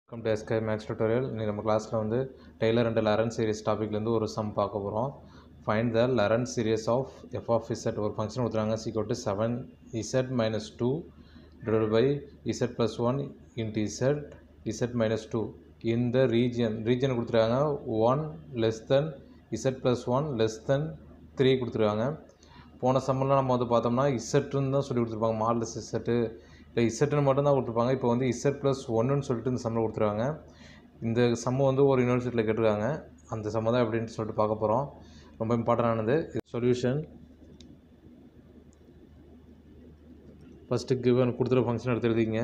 welcome to SK maths tutorial இன்னைக்கு நம்ம கிளாஸில் வந்து டெய்லர் அண்ட் லெரன் சீரிஸ் டாப்பிக்லேருந்து ஒரு சம் பார்க்க போகிறோம் find the Laurent series of F of Z ஒரு ஃபங்க்ஷன் கொடுத்துருக்காங்க சீக்கோ to seven Z minus two divide by Z plus one into Z Z minus two இந்த ரீஜியன் ரீஜியன் கொடுத்துருக்காங்க one less than Z plus one less than three கொடுத்துருக்காங்க போன சம்மெல்லாம் நம்ம வந்து பார்த்தோம்னா இசட்டுன்னு தான் சொல்லி கொடுத்துருப்பாங்க மாடலஸ் இசட்டு இல்லை இசட்டுன்னு மட்டும்தான் கொடுத்துருப்பாங்க இப்போ வந்து இசட் ப்ளஸ் ஒன்றுன்னு சொல்லிட்டு இந்த சம்மில் கொடுத்துருக்காங்க இந்த சம்மு வந்து ஒரு யூனிவர்சிட்டியில் கேட்டிருக்காங்க அந்த சம்ம தான் எப்படின்னு சொல்லிட்டு பார்க்க போகிறோம் ரொம்ப இம்பார்ட்டண்டானது சொல்யூஷன் ஃபஸ்ட்டு கிவன் கொடுத்துருக்க ஃபங்க்ஷன் எடுத்து எழுதிங்க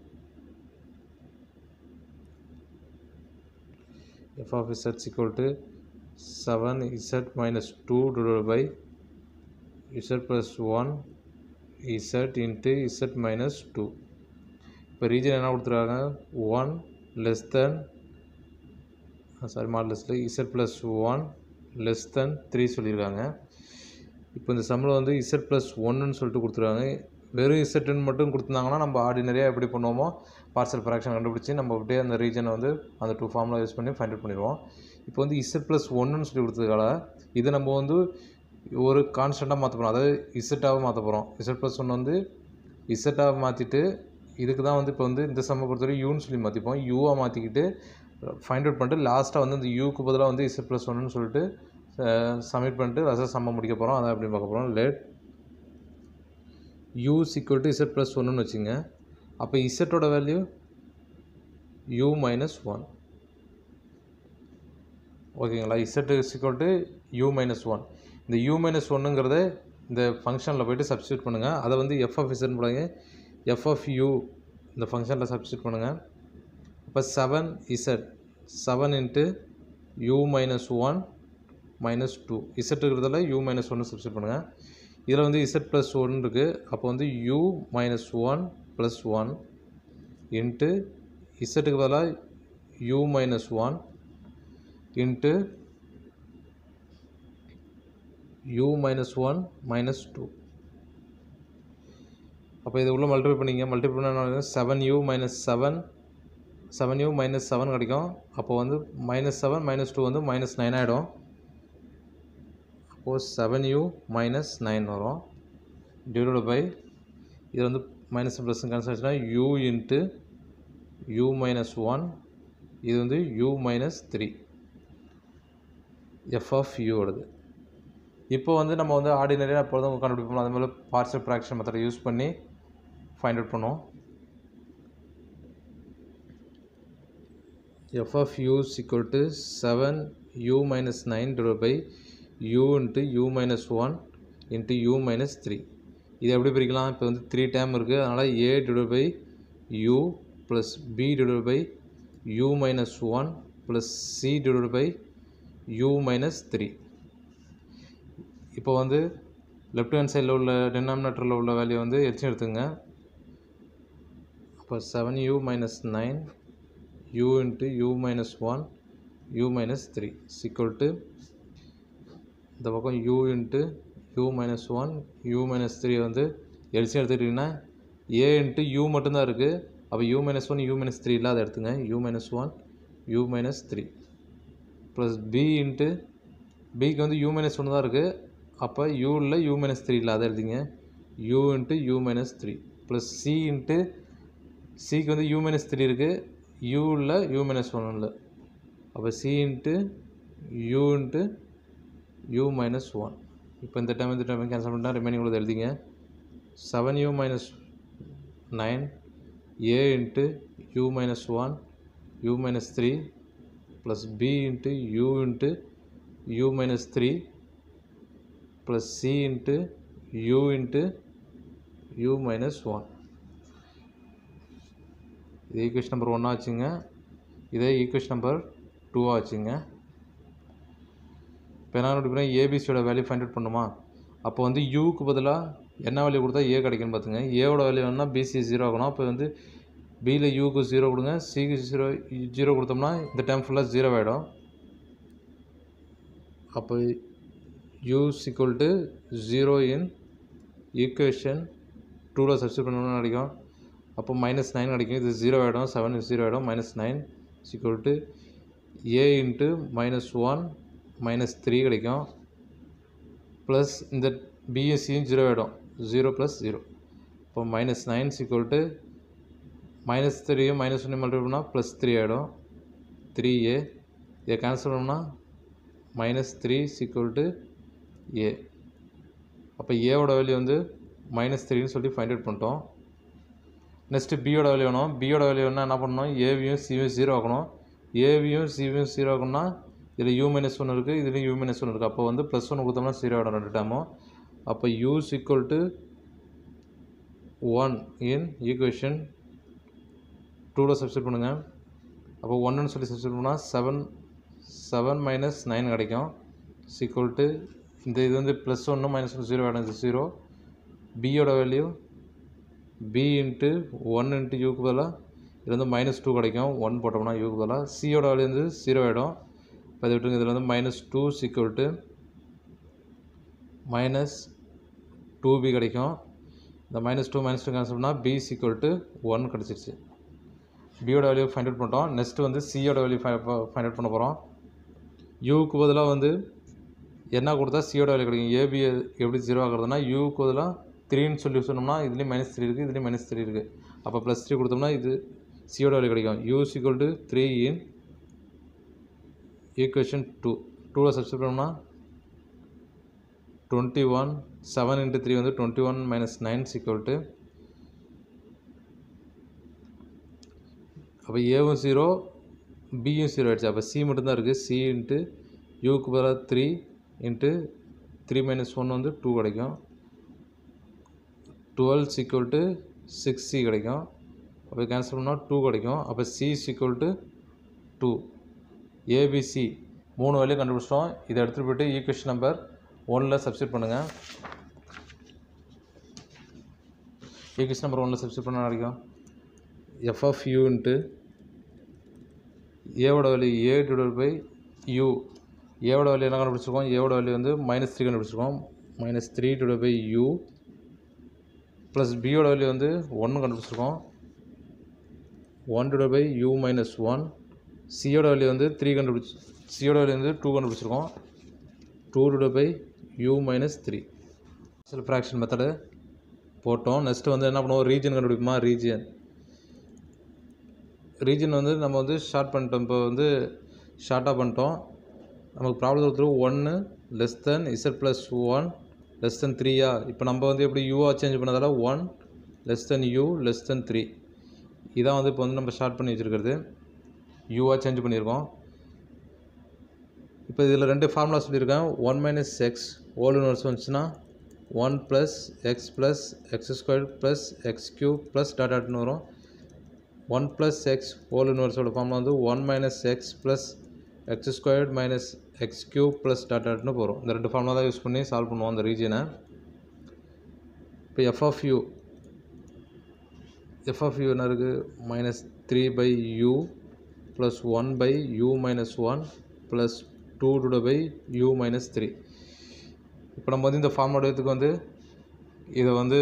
F of Z equal to seven Z minus two divided by Z plus one Z into Z minus two இப்போ ரீஜன் என்ன கொடுத்துருக்காங்க ஒன் லெஸ் தென் சாரி மாடலஸில் Z plus one less than three சொல்லியிருக்காங்க இப்போ இந்த சம்மில் வந்து இசட் ப்ளஸ் ஒன்றுன்னு சொல்லிட்டு கொடுத்துருக்காங்க வெறும் இசட்டுன்னு மட்டும் கொடுத்துருந்தாங்கன்னா நம்ம ஆர்டினரியாக எப்படி பண்ணுவோமோ பார்சல் ஃப்ராக்ஷன் கண்டுபிடிச்சி நம்ம அப்படியே அந்த ரீஜனை வந்து அந்த டூ ஃபார்மில் யூஸ் பண்ணி ஃபைண்ட் அவுட் பண்ணிடுவோம் இப்போ வந்து இசட் ப்ளஸ் ஒன்றுன்னு சொல்லி கொடுத்ததுக்கால இதை நம்ம வந்து ஒரு கான்ஸ்டண்ட்டாக மாற்ற போகிறோம் அதாவது இசட்டாக மாற்ற போகிறோம் இசட் ப்ளஸ் ஒன் வந்து இசட்டாக மாற்றிட்டு இதுக்கு தான் வந்து இப்போ வந்து இந்த சம்மை பொறுத்தவரை யூன்னு சொல்லி மாற்றிப்போம் யூவாக மாற்றிக்கிட்டு ஃபைண்ட் அவுட் பண்ணிட்டு லாஸ்ட்டாக வந்து இந்த யூக்கு பதிலாக வந்து இசட் ப்ளஸ் ஒன்னு சொல்லிட்டு சப்மிட் பண்ணிட்டு ரசம் சம்மை முடிக்க போகிறோம் அதை எப்படி பார்க்க போகிறோம் let U equal to Z plus ஒன்றுன்னு வச்சுங்க அப்போ இசட்டோட வேல்யூ யூ மைனஸ் ஒன் ஓகேங்களா Z equal to U minus one இந்த யூ மைனஸ் ஒன்றுங்கிறத இந்த ஃபங்க்ஷனில் போய்ட்டு சப்ஸ்டியூட் பண்ணுங்கள் அதை வந்து எஃப் ஆஃப் இசட் போடுங்க எஃப் ஆஃப் யூ இந்த ஃபங்க்ஷனில் சப்ஸ்டியூட் பண்ணுங்கள் இப்போ seven Z seven into you minus one minus two Z இருக்கிறதுல யூ மைனஸ் ஒன்று சப்ஸ்டியூட் பண்ணுங்கள் இதில் வந்து இசட் ப்ளஸ் ஒன் இருக்குது அப்போ வந்து U minus one plus one into இசட்டுக்கு பதிலாக U minus one into u minus one minus two அப்போ இது உள்ள மல்டிப்ளை பண்ணிங்க மல்டிப்ளை பண்ண seven you minus seven seven you minus seven கிடைக்கும் அப்போ வந்து மைனஸ் செவன் மைனஸ் டூ வந்து மைனஸ் நைன் ஆகிடும் அப்போது செவன் யூ மைனஸ் நைன் வரும் டிவைட் பை இது வந்து மைனஸ் ப்ளஸ் கேன்சல் ஆச்சுன்னா U into you minus one இது வந்து U minus three F of யூவோடது இப்போ வந்து நம்ம வந்து ஆர்டினரியாக எப்பொழுதும் கண்டுபிடிப்போம் அது மாதிரி பார்சல் ப்ராக்ஷன் மெத்தடை யூஸ் பண்ணி ஃபைண்ட் அவுட் பண்ணுவோம் F of U equal to seven you minus nine divide by you into you minus one into you minus three இது எப்படி பிரிக்கலாம் இப்போ வந்து த்ரீ டைம் இருக்குது அதனால் A divide by you plus B divide by you minus one plus C divide by you minus three இப்போ வந்து left hand சைடில் உள்ள டினாமினேட்டரில் உள்ள வேல்யூ வந்து எச்சு எடுத்துங்க அப்போ seven you minus nine U into you minus one you minus three equal to இந்த பக்கம் U into you minus one you minus three வந்து எல்சி எடுத்துக்கிட்டிங்கன்னா ஏ இன்ட்டு யூ மட்டும்தான் இருக்குது அப்போ U minus one you minus three இல்லாத எடுத்துங்க U minus one you minus three plus B into பிக்கு வந்து யூ மைனஸ் ஒன்று தான் இருக்குது அப்போ யூவில் யூ மைனஸ் த்ரீ இல்லாத எழுதிங்க U into you minus three plus C into சிக்கு வந்து யூ மைனஸ் த்ரீ இருக்குது யூவில் யூ மைனஸ் ஒன் இல்லை அப்போ C into you into you minus one இப்போ இந்த டைம் இந்த டைம் கேன்சல் பண்ணிட்டா ரிமைனிங் உள்ளது எழுதிங்க seven you minus nine a into you minus one you minus three plus B into you into u minus 3 plus c into u into u minus 1 இது equation number ஒன்றா வச்சுங்க இதே equation number டூவாக வச்சுங்க இப்போ என்ன கண்டுபிடிக்கிறேன் ஏபிசியோட வேல்யூ ஃபைண்ட் அவுட் பண்ணுமா அப்போ வந்து யூக்கு பதிலாக என்ன வேல்யூ கொடுத்தா ஏ கிடைக்குன்னு பார்த்துங்க ஏவோட வேல்யூ வேணும்னா பிசி ஜீரோ ஆகணும் அப்போ வந்து பியில் யூக்கு ஜீரோ கொடுங்க சிக்கு ஜீரோ ஜீரோ கொடுத்தோம்னா இந்த டைம் ஃபுல்லாக ஜீரோ ஆகிடும் அப்போ u equal to 0 in equation டூவில் சப்ஸ்டியூட் பண்ணணும்னு கிடைக்கும் அப்போ மைனஸ் நைன் கிடைக்கும் இது ஜீரோ ஆகிடும் செவன் ஜீரோ ஆகிடும் minus nine equal to a into minus one minus three கிடைக்கும் ப்ளஸ் இந்த பிஎஸ்சியும் ஜீரோ ஆகிடும் ஜீரோ ப்ளஸ் ஜீரோ இப்போ minus nine equal to minus த்ரீயும் மைனஸ் ஒன்று மல்டிபிள் பண்ணால் ப்ளஸ் த்ரீ ஆகிடும் த்ரீ ஏ இதை கேன்சல் பண்ணோம்னா minus three equal to a அப்போ ஏவோட வேல்யூ வந்து மைனஸ் த்ரீன்னு சொல்லி ஃபைண்ட் அவுட் பண்ணிட்டோம் நெக்ஸ்ட்டு பியோட வேல்யூ வேணும் பியோட வேல்யூ வேணால் என்ன பண்ணணும் ஏவியும் சிவியும் ஜீரோ ஆக்கணும் ஏவியும் சிவியும் ஜீரோ ஆகணும்னா இதில் யூ மைனஸ் ஒன்று இருக்குது இதுலேயும் யூ மைனஸ் ஒன்று இருக்குது அப்போ வந்து ப்ளஸ் ஒன்று கொடுத்தோம்னா ஜீரோ ஆகிடும் ரெண்டு டைமும் அப்போ u equal to one in equation டூவில் சப்ஸ்டியூட் பண்ணுங்கள் அப்போ ஒன்றுன்னு சொல்லி சப்ஸ்டியூட் பண்ணால் செவன் செவன் மைனஸ் நைன் கிடைக்கும் சீக்குவல் டு இந்த இது வந்து ப்ளஸ் ஒன்று மைனஸ் ஒன்று ஜீரோ ஆகிடும் ஜீரோ பியோட value b into one into யூக்கு பதிலாக இது வந்து மைனஸ் டூ கிடைக்கும் ஒன் போட்டோம்னா யூக்கு பதிலாக சியோட வேல்யூ வந்து ஜீரோ ஆகிடும் இப்போ இதை விட்டுருங்க இதில் வந்து minus two equal to minus two b கிடைக்கும் இந்த minus two minus two cancel பண்ணால் பி சீக்குவல் டு ஒன் கிடச்சிருச்சு பியோட வேல்யூ ஃபைண்ட் அவுட் பண்ணிட்டோம் நெக்ஸ்ட்டு வந்து சியோட வேல்யூ ஃபைண்ட் அவுட் பண்ண போகிறோம் யூக்கு பதிலாக வந்து என்ன கொடுத்தா சியோட வேல்யூ கிடைக்கும் ஏபி எப்படி ஜீரோ ஆகுறதுனா யூக்கு பதிலாக த்ரீன்னு சொல்லி சொன்னோம்னா இதுலேயும் மைனஸ் த்ரீ இருக்குது இதுலேயும் மைனஸ் த்ரீ இருக்குது அப்போ ப்ளஸ் த்ரீ கொடுத்தோம்னா இது சியோட வேல்யூ கிடைக்கும் u equal to three in equation two டூவில் சப்ஸ்டியூட் பண்ணோம்னா twenty one seven into three வந்து twenty one minus nine equal to அப்போ ஏவும் ஜீரோ பியும் ஜீரோ ஆகிடுச்சு அப்போ சி மட்டும்தான் இருக்குது சி இன்ட்டு யூக்கு பதிலாக three into three minus one வந்து டூ கிடைக்கும் twelve equal to six c கிடைக்கும் அப்போ கேன்சல் பண்ணால் டூ கிடைக்கும் அப்போ c equal to two ABC மூணு வேலையும் கண்டுபிடிச்சிட்டோம் இதை எடுத்துகிட்டு போய்ட்டு ஈக்குவேஷன் நம்பர் ஒனில் சப்ஸ்டியூட் பண்ணுங்கள் ஈக்குவேஷன் நம்பர் ஒனில் சப்ஸ்டியூட் பண்ண கிடைக்கும் எஃப் ஆஃப் யூ இன்ட்டு ஏவோட value a divide by u ஏவோட வேல்யூ என்ன கண்டுபிடிச்சிருக்கோம் ஏவோட வேல்யூ வந்து மைனஸ் த்ரீ கண்டுபிடிச்சிருக்கோம் minus three divide by you plus பியோட வேல்யூ வந்து ஒன்று கண்டுபிடிச்சிருக்கோம் one divide by you minus one சியோட வேல்யூ வந்து த்ரீ கண்டுபிடிச்சி சியோட வேல்யூ வந்து டூ கண்டுபிடிச்சிருக்கோம் two divide by you minus three சில ஃப்ராக்ஷன் மெத்தடு போட்டோம் நெக்ஸ்ட்டு வந்து என்ன பண்ணுவோம் ரீஜன் கண்டுபிடிப்போமா ரீஜன் ரீஜன் வந்து நம்ம வந்து ஷார்ட் பண்ணிட்டோம் இப்போ வந்து ஷார்ட்டாக பண்ணிட்டோம் நமக்கு ப்ராப்ளம் கொடுத்துரு ஒன்று less than Z plus one less than த்ரீயா இப்போ நம்ம வந்து எப்படி யூவாக சேஞ்ச் பண்ணதால one less than u less than three இதான் வந்து இப்போ வந்து நம்ம ஷார்ட் பண்ணி வச்சுருக்கிறது யூவாக சேஞ்ச் பண்ணியிருக்கோம் இப்போ இதில் ரெண்டு ஃபார்முலா சொல்லியிருக்கேன் one minus x whole inverse வந்துச்சுன்னா one plus x plus x square plus x cube plus டாட்டாட்னு வரும் ஒன் ப்ளஸ் எக்ஸ் ஹோல் யூனிவர்ஸோட ஃபார்மில் வந்து one minus x plus x squared minus x cube plus டாட்டாட்னு போகிறோம் இந்த ரெண்டு ஃபார்முலா தான் யூஸ் பண்ணி சால்வ் பண்ணுவோம் அந்த ரீஜனை இப்போ f of u f of u என்ன இருக்குது minus three by you plus one by you minus one plus two two by you minus three இப்போ நம்ம வந்து இந்த ஃபார்முலா எடுத்துக்கு வந்து இதை வந்து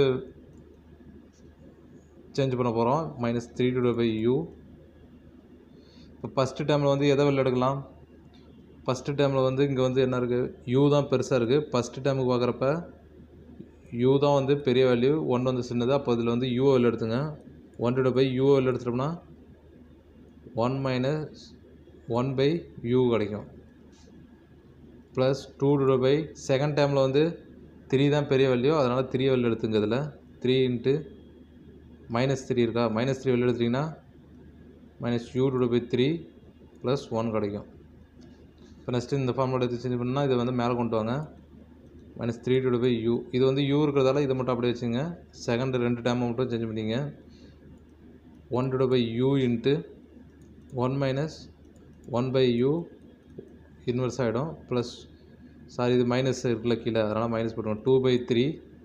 சேஞ்ச் பண்ண போகிறோம் minus three two by u இப்போ ஃபஸ்ட்டு டைமில் வந்து எதை வெளில எடுக்கலாம் ஃபஸ்ட்டு டைமில் வந்து இங்கே வந்து என்ன இருக்குது யூ தான் பெருசாக இருக்குது ஃபஸ்ட்டு டைமுக்கு பார்க்குறப்ப யூ தான் வந்து பெரிய வேல்யூ ஒன் வந்து சின்னது அப்போ இதில் வந்து யூ வெளில எடுத்துங்க ஒன் டு பை யூ வெளில எடுத்துட்டோம்னா one minus one by u கிடைக்கும் plus two two by second டைமில் வந்து த்ரீ தான் பெரிய வேல்யூ அதனால் த்ரீ வெளில எடுத்துங்க இதில் த்ரீ இன்ட்டு மைனஸ் த்ரீ இருக்கா மைனஸ் த்ரீ வெளில எடுத்தீங்கன்னா minus u two by three plus one கிடைக்கும் இப்போ நெக்ஸ்ட்டு இந்த ஃபார்முலா எடுத்து சேஞ்ச் பண்ணால் இதை வந்து மேலே கொண்டு வாங்க minus three two by u இது வந்து யூ இருக்கிறதால இதை மட்டும் அப்படியே வச்சுங்க செகண்ட் ரெண்டு டைமை மட்டும் சேஞ்ச் பண்ணிங்க one two by you into one minus one by u inverse ஆகிடும் ப்ளஸ் சாரி இது மைனஸ் இருக்குல்ல கீழே அதனால் மைனஸ் போட்டுருவோம் two by three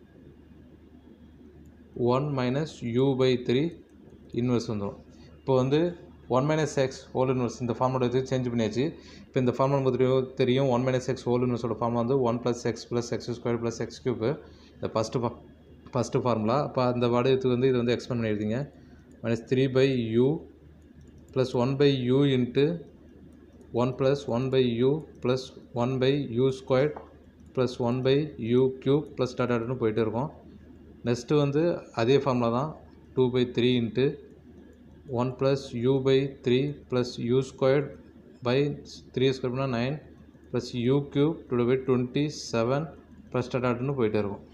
one minus u by three inverse வந்துடும் இப்போ வந்து one minus x whole inverse இந்த ஃபார்மோட இது சேஞ்ச் பண்ணியாச்சு இப்போ இந்த ஃபார்முலா நமக்கு தெரியும் ஒன் மைனஸ் எக்ஸ் ஹோல் இன்வெர்ஸோட ஃபார்முலா வந்து one plus x plus x square plus x cube இந்த ஃபஸ்ட்டு ஃபா ஃபஸ்ட்டு ஃபார்முலா அப்போ அந்த வடிவத்துக்கு வந்து இது வந்து எக்ஸ்பெண்ட் பண்ணியிருந்தீங்க minus three by you plus one by you into one plus one by you plus one by u squared plus one by u cube plus டாட்டான்னு போயிட்டே இருக்கும் நெக்ஸ்ட்டு வந்து அதே ஃபார்முலா தான் two by three into one plus u by three plus u squared by three square பண்ணால் nine plus u cube two by twenty seven plus டாட்டான்னு போயிட்டே இருக்கும்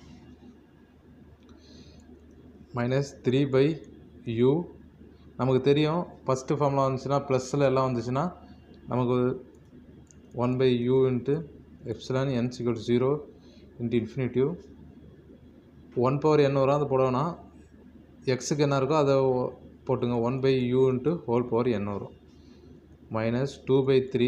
மைனஸ் த்ரீ பை யூ நமக்கு தெரியும் ஃபஸ்ட்டு ஃபார்முலா வந்துச்சுன்னா ப்ளஸில் எல்லாம் வந்துச்சுன்னா நமக்கு one by you into epsilon n equal zero into infinity one power என்ன வரும் அதை போடணும்னா எக்ஸுக்கு என்ன இருக்கோ அதை போட்டுங்க one by you into whole power என்ன வரும் minus two by three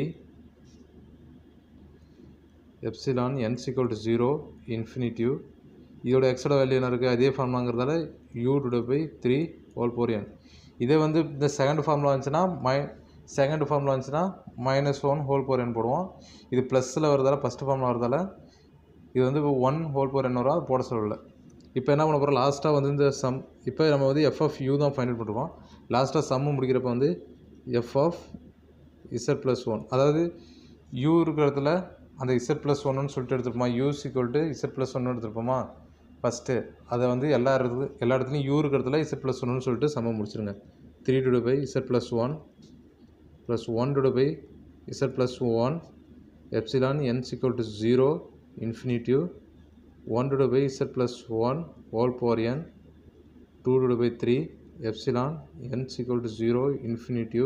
epsilon n equal to zero infinitive இதோட எக்ஸோட வேல்யூ என்ன இருக்குது அதே ஃபார்முலாங்கிறதால u two by three whole power n இதே வந்து இந்த செகண்ட் ஃபார்முலா வந்துச்சுன்னா மை செகண்ட் ஃபார்முலா வந்துச்சுன்னா minus one whole power n போடுவோம் இது ப்ளஸில் வரதால ஃபஸ்ட்டு ஃபார்முலா வரதால இது வந்து ஒன் ஹோல் ஃபோர் என் வரும் அது போட சொல்லலை இப்போ என்ன பண்ண போகிறோம் லாஸ்ட்டாக வந்து இந்த சம் இப்போ நம்ம வந்து எஃப் ஆஃப் யூ தான் ஃபைனல் பண்ணிருக்கோம் லாஸ்ட்டாக சம்மு முடிக்கிறப்ப வந்து F of z plus one அதாவது யூ இருக்கிற இடத்துல அந்த இசட் ப்ளஸ் ஒன்னு சொல்லிட்டு எடுத்துருப்போமா u equal to Z plus ஒன்று எடுத்துருப்போமா ஃபஸ்ட்டு அதை வந்து எல்லா இடத்துல எல்லா இடத்துலையும் யூ இருக்கிற இடத்துல இசட் ப்ளஸ் ஒன்னு சொல்லிட்டு சமம் முடிச்சிருங்க three two by Z plus one plus one two by Z plus one epsilon n equal to zero infinity one two by Z plus one whole power n two two by three epsilon n equal to zero infinity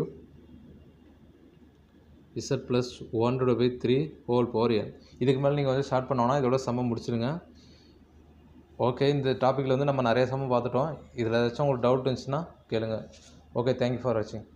z plus one two by three whole power n இதுக்கு மேலே நீங்கள் வந்து start பண்ணோன்னா இதோட சம்மம் முடிச்சிடுங்க okay இந்த டாப்பிக்கில் வந்து நம்ம நிறைய சம்மம் பார்த்துட்டோம் இதில் ஏதாச்சும் உங்களுக்கு டவுட் இருந்துச்சுன்னா கேளுங்க ஓகே தேங்க்யூ ஃபார் வாட்சிங்